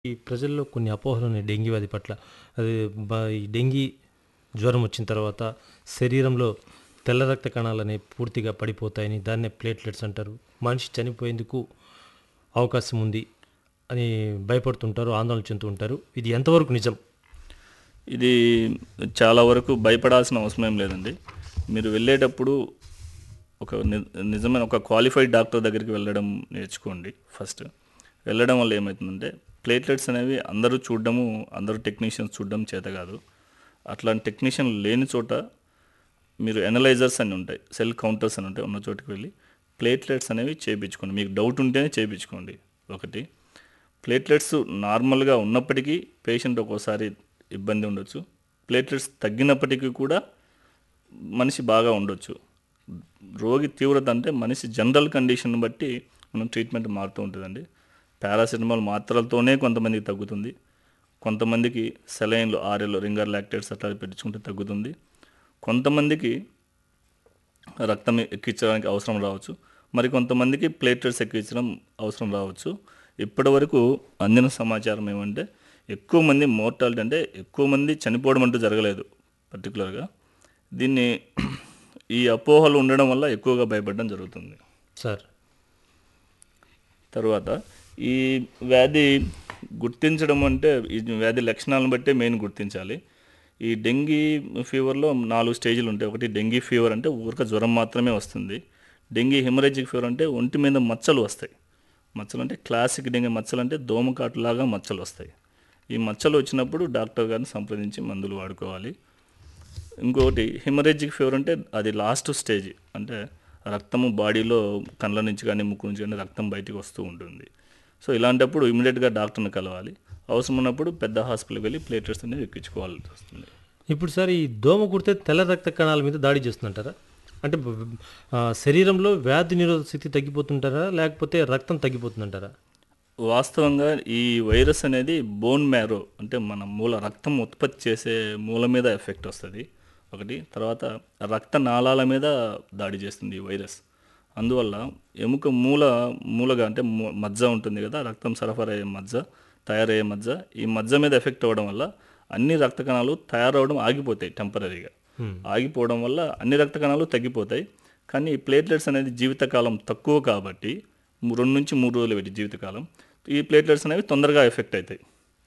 ఈ ప్రజల్లో కొన్ని అపోహలు ఉన్నాయి డెంగీ వ్యాధి పట్ల అది బ- ఈ డెంగీ జ్వరం వచ్చిన తర్వాత శరీరంలో తెల్ల రక్త కణాలు అనేవి పూర్తిగా పడిపోతాయని దాన్నే ప్లేట్లెట్స్ అంటారు మనిషి చనిపోయేందుకు అవకాశం ఉంది అని భయపడుతుంటారు ఆందోళన చెందుతూ ఉంటారు ఇది ఎంతవరకు నిజం ఇది చాలా వరకు భయపడాల్సిన అవసరం ఏం లేదండి మీరు వెళ్ళేటప్పుడు ఒక ని- నిజమైన ఒక క్వాలిఫైడ్ డాక్టర్ దగ్గరికి వెళ్ళడం నేర్చుకోండి ఫస్ట్ వెళ్ళడం వల్ల ఏమవుతుందంటే ప్లేట్లెట్స్ అనేవి అందరూ చూడడము అందరూ టెక్నీషియన్స్ చూడడం చేత కాదు అట్లాంటి టెక్నీషియన్ లేని చోట మీరు ఎనలైజర్స్ అని ఉంటాయి సెల్ కౌంటర్స్ అని ఉంటాయి ఉన్న చోటుకి వెళ్ళి ప్లేట్లెట్స్ అనేవి చేయించుకోండి మీకు డౌట్ ఉంటేనే చేయించుకోండి ఒకటి ప్లేట్లెట్స్ నార్మల్గా ఉన్నప్పటికీ పేషెంట్ ఒక్కోసారి ఇబ్బంది ఉండొచ్చు ప్లేట్లెట్స్ తగ్గినప్పటికీ కూడా మనిషి బాగా ఉండొచ్చు రోగి తీవ్రత అంటే మనిషి జనరల్ కండిషన్ బట్టి మనం ట్రీట్మెంట్ మారుతూ ఉంటుందండి పారాసిటమాల్ మాత్రలతోనే కొంతమందికి తగ్గుతుంది కొంతమందికి సెలైన్లు ఆర్ఎల్ రింగర్ లాక్టేట్స్ అట్లా పెట్టించుకుంటే తగ్గుతుంది కొంతమందికి రక్తం ఎక్కించడానికి అవసరం రావచ్చు మరి కొంతమందికి ప్లేట్లెట్స్ ఎక్కించడం అవసరం రావచ్చు ఇప్పటి వరకు అందిన సమాచారం ఏమంటే ఎక్కువ మంది మోర్టాలిటీ అంటే ఎక్కువ మంది చనిపోవడం అంటూ జరగలేదు పర్టికులర్గా దీన్ని ఈ అపోహలు ఉండడం వల్ల ఎక్కువగా భయపడడం జరుగుతుంది సార్ తర్వాత ఈ వ్యాధి గుర్తించడం అంటే ఈ వ్యాధి లక్షణాలను బట్టే మెయిన్ గుర్తించాలి ఈ డెంగీ ఫీవర్లో నాలుగు స్టేజ్లు ఉంటాయి ఒకటి డెంగీ ఫీవర్ అంటే ఊరిక జ్వరం మాత్రమే వస్తుంది డెంగీ హెమరేజిక్ ఫీవర్ అంటే ఒంటి మీద మచ్చలు వస్తాయి మచ్చలు అంటే క్లాసిక్ డెంగీ మచ్చలు అంటే దోమకాటులాగా మచ్చలు వస్తాయి ఈ మచ్చలు వచ్చినప్పుడు డాక్టర్ గారిని సంప్రదించి మందులు వాడుకోవాలి ఇంకొకటి హిమరేజిక్ ఫీవర్ అంటే అది లాస్ట్ స్టేజ్ అంటే రక్తము బాడీలో కళ్ళ నుంచి కానీ ముక్కు నుంచి కానీ రక్తం బయటికి వస్తూ ఉంటుంది సో ఇలాంటప్పుడు ఇమీడియట్గా డాక్టర్ని కలవాలి అవసరం ఉన్నప్పుడు పెద్ద హాస్పిటల్కి వెళ్ళి ప్లేటెట్స్ అనేవి ఎక్కించుకోవాల్సి వస్తుంది ఇప్పుడు సార్ ఈ దోమ కుడితే తెల్ల రక్త కణాల మీద దాడి చేస్తుంటారా అంటే బ- ఆ, శరీరంలో వ్యాధి నిరోధక శక్తి తగ్గిపోతుంటారా లేకపోతే రక్తం తగ్గిపోతుందంటారా వాస్తవంగా ఈ వైరస్ అనేది బోన్ మ్యారో అంటే మన మూల రక్తం ఉత్పత్తి చేసే మూల మీద ఎఫెక్ట్ వస్తుంది ఒకటి తర్వాత రక్త నాళాల మీద దాడి చేస్తుంది ఈ వైరస్ అందువల్ల ఎముక మూల మూలగా అంటే ము- మజ్జ ఉంటుంది కదా రక్తం సరఫరా అయ్యే మజ్జ తయారయ్యే మజ్జ ఈ మజ్జ మీద ఎఫెక్ట్ అవ్వడం వల్ల అన్ని రక్త కణాలు తయారవడం ఆగిపోతాయి టెంపరీగా ఆగిపోవడం వల్ల అన్ని రక్త కణాలు తగ్గిపోతాయి కానీ ఈ ప్లేట్లెట్స్ అనేది జీవితకాలం తక్కువ కాబట్టి ము- రెండు నుంచి మూడు రోజులు పెట్టి జీవితకాలం ఈ ప్లేట్లెట్స్ అనేవి తొందరగా ఎఫెక్ట్ అవుతాయి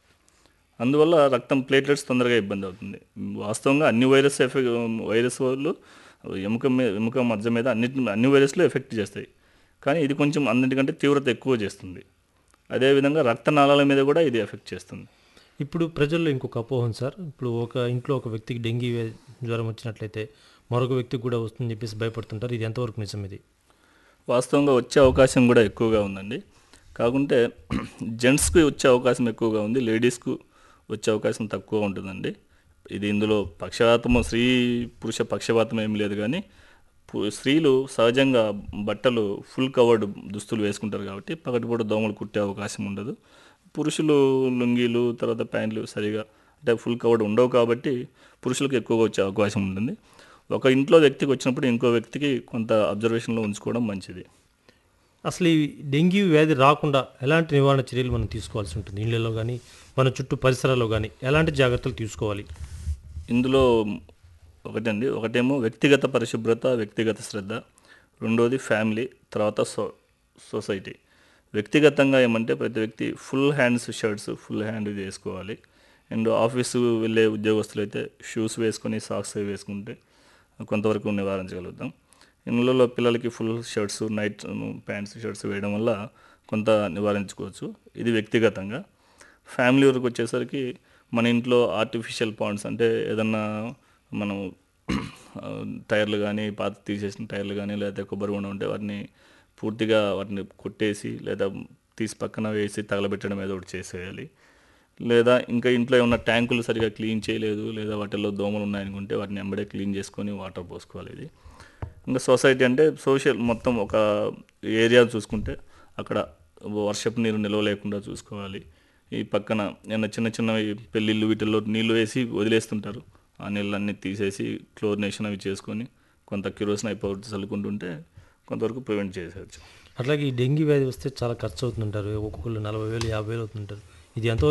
అందువల్ల రక్తం ప్లేట్లెట్స్ తొందరగా ఇబ్బంది అవుతుంది వాస్తవంగా అన్ని వైరస్ ఎఫెక్ట్ వైరస్ వాళ్ళు ఎముక మీద ఎముక మధ్య మీద అన్నిటి అన్ని వైరస్లు ఎఫెక్ట్ చేస్తాయి కానీ ఇది కొంచెం అన్నిటికంటే తీవ్రత ఎక్కువ చేస్తుంది అదేవిధంగా రక్తనాళాల మీద కూడా ఇది ఎఫెక్ట్ చేస్తుంది ఇప్పుడు ప్రజల్లో ఇంకొక అపోహం సార్ ఇప్పుడు ఒక ఇంట్లో ఒక వ్యక్తికి డెంగీ వ్యాధి జ్వరం వచ్చినట్లయితే మరొక వ్యక్తికి కూడా వస్తుందని చెప్పేసి భయపడుతుంటారు ఇది ఎంతవరకు నిజం ఇది వాస్తవంగా వచ్చే అవకాశం కూడా ఎక్కువగా ఉందండి కాకుంటే జెంట్స్కి వచ్చే అవకాశం ఎక్కువగా ఉంది లేడీస్కు వచ్చే అవకాశం తక్కువ ఉంటుందండి ఇది ఇందులో పక్షపాతము స్త్రీ పురుష పక్షపాతం ఏం లేదు కానీ పు- స్త్రీలు సహజంగా బట్టలు ఫుల్ కవర్డ్ దుస్తులు వేసుకుంటారు కాబట్టి పగటిపూట దోమలు కుట్టే అవకాశం ఉండదు పురుషులు లుంగీలు తర్వాత ప్యాంట్లు సరిగా అంటే ఫుల్ కవర్డ్ ఉండవు కాబట్టి పురుషులకు ఎక్కువగా వచ్చే అవకాశం ఉంటుంది ఒక ఇంట్లో వ్యక్తికి వచ్చినప్పుడు ఇంకో వ్యక్తికి కొంత అబ్జర్వేషన్లో ఉంచుకోవడం మంచిది అసలు ఈ డెంగీ వ్యాధి రాకుండా ఎలాంటి నివారణ చర్యలు మనం తీసుకోవాల్సి ఉంటుంది ఇళ్లలో కానీ మన చుట్టూ పరిసరాల్లో కానీ ఎలాంటి జాగ్రత్తలు తీసుకోవాలి ఇందులో ఒకటండి ఒకటేమో వ్యక్తిగత పరిశుభ్రత వ్యక్తిగత శ్రద్ధ రెండోది ఫ్యామిలీ తర్వాత సో సొసైటీ వ్యక్తిగతంగా ఏమంటే ప్రతి వ్యక్తి full hands shirts full hand ఇది వేసుకోవాలి అండ్ ఆఫీసు వెళ్ళే ఉద్యోగస్తులు అయితే షూస్ వేసుకొని సాక్స్ వేసుకుంటే కొంతవరకు నివారించగలుగుతాం ఇళ్ళలో పిల్లలకి full shirts night pants shirts వేయడం వల్ల కొంత నివారించుకోవచ్చు ఇది వ్యక్తిగతంగా ఫ్యామిలీ వరకు వచ్చేసరికి మన ఇంట్లో ఆర్టిఫిషియల్ పాండ్స్ అంటే ఏదన్నా మనం ఆ, టైర్లు కానీ పాత తీసేసిన టైర్లు కానీ లేదా కొబ్బరి బొండం ఉంటే వాటిని పూర్తిగా వాటిని కొట్టేసి లేదా తీసి పక్కన వేసి తగలబెట్టడం ఏదో ఒకటి చేసేయాలి లేదా ఇంకా ఇంట్లో ఏమన్నా ట్యాంకులు సరిగా క్లీన్ చేయలేదు లేదా వాటిల్లో దోమలు ఉన్నాయనుకుంటే వాటిని ఎంబడే క్లీన్ చేసుకొని వాటర్ పోసుకోవాలి ఇది ఇంకా సొసైటీ అంటే సోషల్ మొత్తం ఒక ఏరియా చూసుకుంటే అక్కడ వర్షపు నీరు నిల్వ లేకుండా చూసుకోవాలి ఈ పక్కన ఏమైనా చిన్న చిన్న పెళ్ళిళ్ళు వీటిల్లో నీళ్ళు వేసి వదిలేస్తుంటారు ఆ నీళ్ళన్నీ తీసేసి క్లోరినేషన్ అవి చేసుకొని కొంత కిరోసిన్ అయిపోయి చల్లుకుంటుంటే కొంతవరకు ప్రివెంట్ చేసేయచ్చు అట్లాగే ఈ డెంగీ వ్యాధి వస్తే చాలా ఖర్చు అవుతుంటారు ఒక్కొక్కరు నలభై వేలు యాభై వేలు అవుతుంటారు ఇది ఎంతవరకు